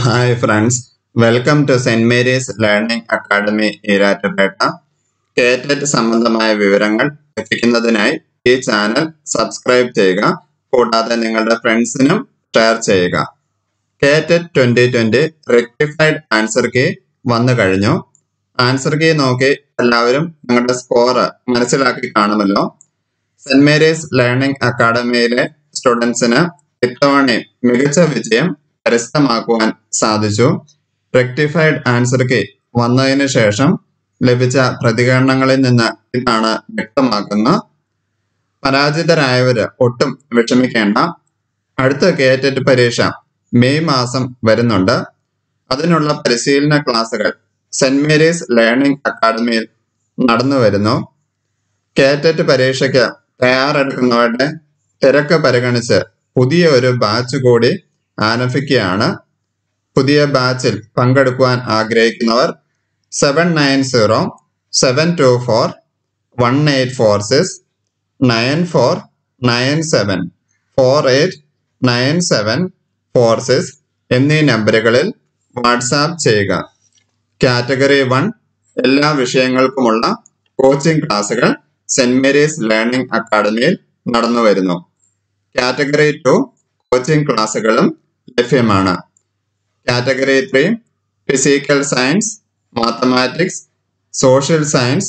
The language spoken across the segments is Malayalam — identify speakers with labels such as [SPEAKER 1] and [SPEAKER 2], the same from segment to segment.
[SPEAKER 1] hi friends welcome to Saint Mary's learning academy Erattupetta KTET സംബന്ധമായ വിവരങ്ങൾ ലഭിക്കുന്നതിനായി ഈ ചാനൽ സബ്സ്ക്രൈബ് ചെയ്യുക കൂടാതെ നിങ്ങളുടെ ഫ്രണ്ട്സിനും ഷെയർ ചെയ്യുക KTET twenty twenty rectified answer key വന്നു കഴിഞ്ഞു ആൻസർ കീ നോക്കി എല്ലാവരും നിങ്ങളുടെ സ്കോർ മനസ്സിലാക്കി കാണുമല്ലോ സെന്റ് മേരീസ് ലേണിംഗ് അക്കാഡമിയിലെ സ്റ്റുഡൻസിന് ഇത്തവണയും മികച്ച വിജയം കരസ്ഥമാക്കുവാൻ സാധിച്ചു റെക്ടിഫൈഡ് ആൻസർ കീ വന്നതിന് ശേഷം ലഭിച്ച പ്രതികരണങ്ങളിൽ നിന്ന് ഇതാണ് വ്യക്തമാക്കുന്ന പരാജിതരായവര് ഒട്ടും വിഷമിക്കേണ്ട അടുത്ത കേറ്ററ്റ് പരീക്ഷ മെയ് മാസം വരുന്നുണ്ട് അതിനുള്ള പരിശീലന ക്ലാസുകൾ സെന്റ് മേരീസ് ലേണിംഗ് അക്കാഡമിയിൽ നടന്നു വരുന്നു കേറ്ററ്റ് പരീക്ഷയ്ക്ക് തയ്യാറെടുക്കുന്നവരുടെ തിരക്ക് പരിഗണിച്ച് പുതിയ ഒരു ബാച്ച് കൂടി ആരംഭിക്കുകയാണ് പുതിയ ബാച്ചിൽ പങ്കെടുക്കുവാൻ ആഗ്രഹിക്കുന്നവർ seven nine zero seven two four one eight four six nine four nine seven four eight nine seven four six എന്നീ നമ്പറുകളിൽ വാട്സാപ്പ് ചെയ്യുക കാറ്റഗറി വൺ എല്ലാ വിഷയങ്ങൾക്കുമുള്ള കോച്ചിംഗ് ക്ലാസുകൾ സെന്റ് മേരീസ് ലേണിംഗ് അക്കാഡമിയിൽ നടന്നു വരുന്നു കാറ്റഗറി ടു കോച്ചിംഗ് ക്ലാസുകളും ലഭ്യമാണ് category three physical science mathematics social science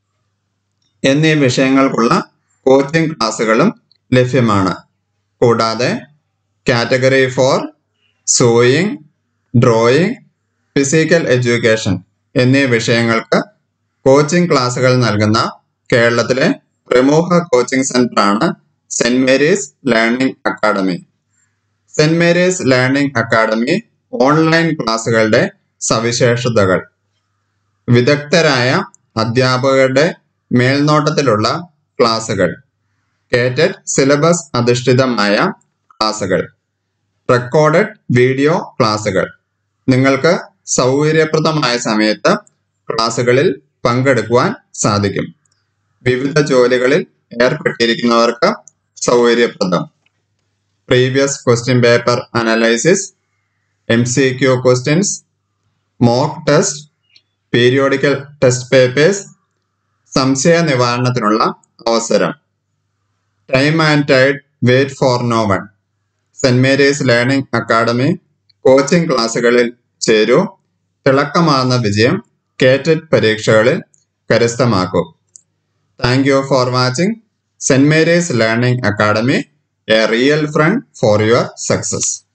[SPEAKER 1] എന്നീ വിഷയങ്ങൾക്കുള്ള കോച്ചിംഗ് ക്ലാസുകളും ലഭ്യമാണ് കൂടാതെ category four sewing drawing physical education എന്നീ വിഷയങ്ങൾക്ക് കോച്ചിംഗ് ക്ലാസുകൾ നൽകുന്ന കേരളത്തിലെ പ്രമുഖ കോച്ചിംഗ് സെന്ററാണ് Saint Mary's learning academy Saint Mary's learning academy online ക്ലാസുകളുടെ സവിശേഷതകൾ വിദഗ്ധരായ അധ്യാപകരുടെ മേൽനോട്ടത്തിലുള്ള ക്ലാസുകൾ കേറ്റഡ് സിലബസ് അധിഷ്ഠിതമായ ക്ലാസുകൾ റെക്കോർഡഡ് വീഡിയോ ക്ലാസുകൾ നിങ്ങൾക്ക് സൗകര്യപ്രദമായ സമയത്ത് ക്ലാസുകളിൽ പങ്കെടുക്കുവാൻ സാധിക്കും വിവിധ ജോലികളിൽ ഏർപ്പെട്ടിരിക്കുന്നവർക്ക് സൗകര്യപ്രദം previous question paper analysis M C Q questions mock test periodical test papers സംശയ നിവാരണത്തിനുള്ള അവസരം time and tide wait for no one Saint Mary's learning academy coaching ക്ലാസുകളിൽ ചേരൂ തിളക്കമാർന്ന വിജയം കേറ്റഡ് പരീക്ഷകളിൽ കരസ്ഥമാക്കൂ thank you for watching Saint Mary's learning academy a real friend for your success